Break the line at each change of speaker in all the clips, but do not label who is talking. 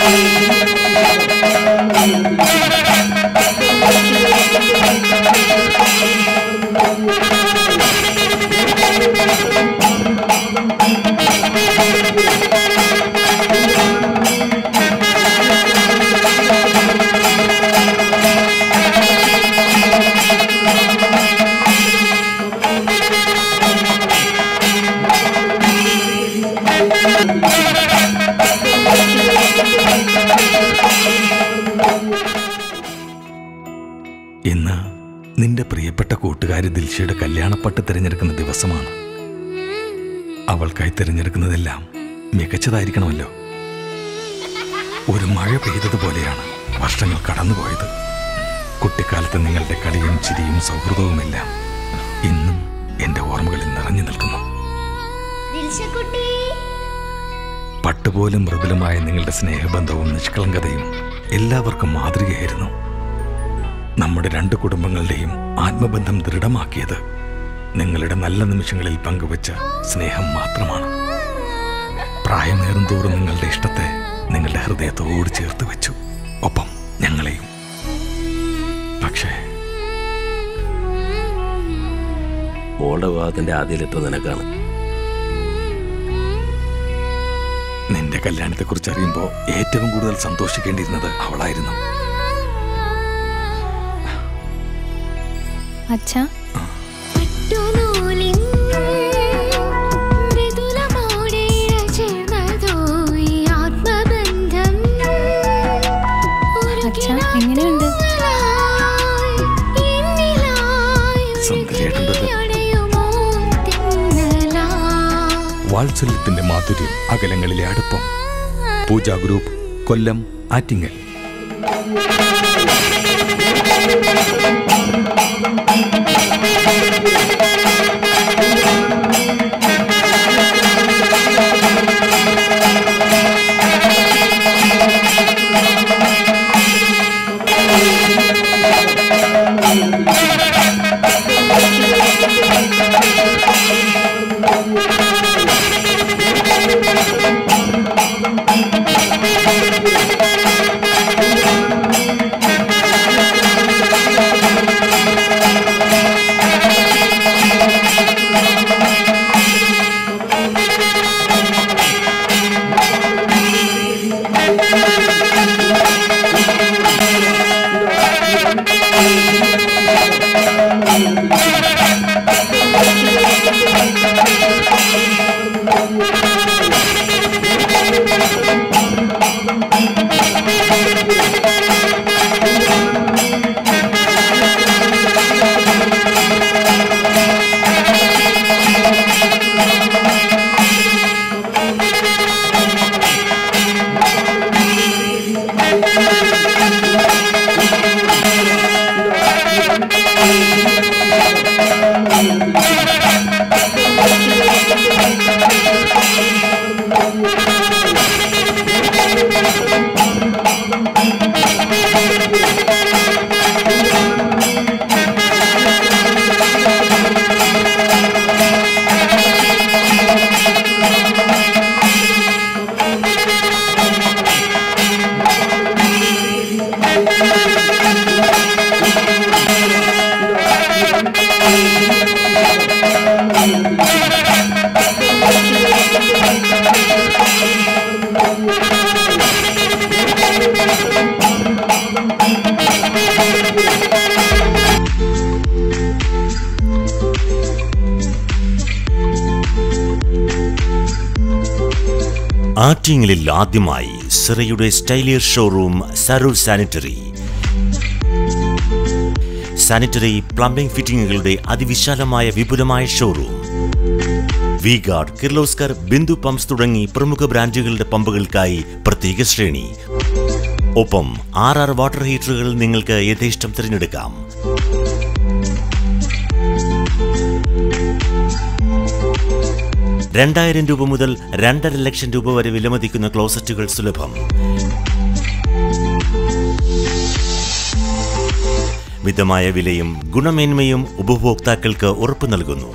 ഇന്ന് നിന്റെ പ്രിയപ്പെട്ട കൂട്ടുകാരി ദിൽഷയുടെ കല്യാണപ്പട്ട് തിരഞ്ഞെടുക്കുന്ന ദിവസമാണ് അവൾക്കായി തിരഞ്ഞെടുക്കുന്നതെല്ലാം മികച്ചതായിരിക്കണമല്ലോ ഒരു മഴ പെയ്തതുപോലെയാണ് വർഷങ്ങൾ കടന്നുപോയത് കുട്ടിക്കാലത്ത് നിങ്ങളുടെ കളിയും ചിരിയും സൗഹൃദവുമെല്ലാം ഇന്നും എന്റെ ഓർമ്മകളിൽ നിറഞ്ഞു നിൽക്കുന്നു
ദിൽഷക്കുട്ടി
പട്ടുപോലും മൃദുലമായ നിങ്ങളുടെ സ്നേഹബന്ധവും നിഷ്കളങ്കതയും എല്ലാവർക്കും മാതൃകയായിരുന്നു നമ്മുടെ രണ്ട് കുടുംബങ്ങളുടെയും ആത്മബന്ധം ദൃഢമാക്കിയത് നിങ്ങളുടെ നല്ല നിമിഷങ്ങളിൽ പങ്കുവച്ച സ്നേഹം മാത്രമാണ് പ്രായമേറും തോറും നിങ്ങളുടെ ഇഷ്ടത്തെ നിങ്ങളുടെ ഹൃദയത്തോട് ചേർത്ത് വെച്ചു ഒപ്പം ഞങ്ങളെയും പക്ഷേ
മോളുടെ വിവാഹത്തിന്റെ ആദ്യ ലെറ്റർ നിനക്കാണ്
നിന്റെ കല്യാണത്തെക്കുറിച്ച് അറിയുമ്പോൾ ഏറ്റവും കൂടുതൽ സന്തോഷിക്കേണ്ടിയിരുന്നത് അവളായിരുന്നു
അച്ഛാ
പട്ടുനൂലിൻ മൃദുലമോടെ ഇഴചേർന്നതോ ഈ ആത്മബന്ധം ഒരു
അച്ഛാ, എങ്ങനെയുണ്ട്?
കിനാവുകളായി എന്നിലായി ഒരു
സുന്ദരിയായിട്ടുണ്ടല്ലോ.
കിളിയണയുമോ തിന്നലായി.
വാത്സല്യത്തിന്റെ മാധുര്യം അകലങ്ങളിലെ അടുപ്പം പൂജ ഗ്രൂപ്പ് കൊല്ലം ആറ്റിങ്ങൽ
ആറ്റിങ്ങലിൽ ആദ്യമായി സിറയുടെ സ്റ്റൈലിയർ ഷോറൂം സരൂർ സാനിറ്ററി സാനിറ്ററി പ്ലംബിംഗ് ഫിറ്റിംഗുകളുടെ അതിവിശാലമായ വിപുലമായ showroom V guard Kirloskar Bindu pumps തുടങ്ങി പ്രമുഖ ബ്രാൻഡുകളുടെ പമ്പുകൾക്കായി പ്രത്യേക ശ്രേണി ഒപ്പം ആർ ആർ വാട്ടർ ഹീറ്ററുകൾ നിങ്ങൾക്ക് യഥേഷ്ടം തിരഞ്ഞെടുക്കാം രണ്ടായിരം രൂപ മുതൽ രണ്ടര ലക്ഷം രൂപ വരെ വിലമതിക്കുന്ന ക്ലോസറ്റുകൾ സുലഭം മിതമായ വിലയും ഗുണമേന്മയും ഉപഭോക്താക്കൾക്ക് ഉറപ്പു നൽകുന്നു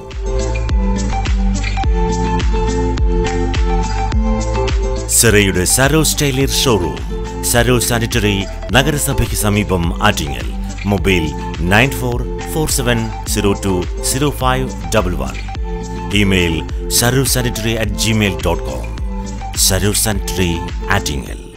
സെറയുടെ സാരോ സ്റ്റൈലിയർ ഷോറൂം സരോ സാനിറ്ററി നഗരസഭയ്ക്ക് സമീപം Attingal mobile nine four four seven zero two zero five double one email സരോ sanitary at Gmail dot com സരോ സാനിറ്ററി ആറ്റിങ്ങൽ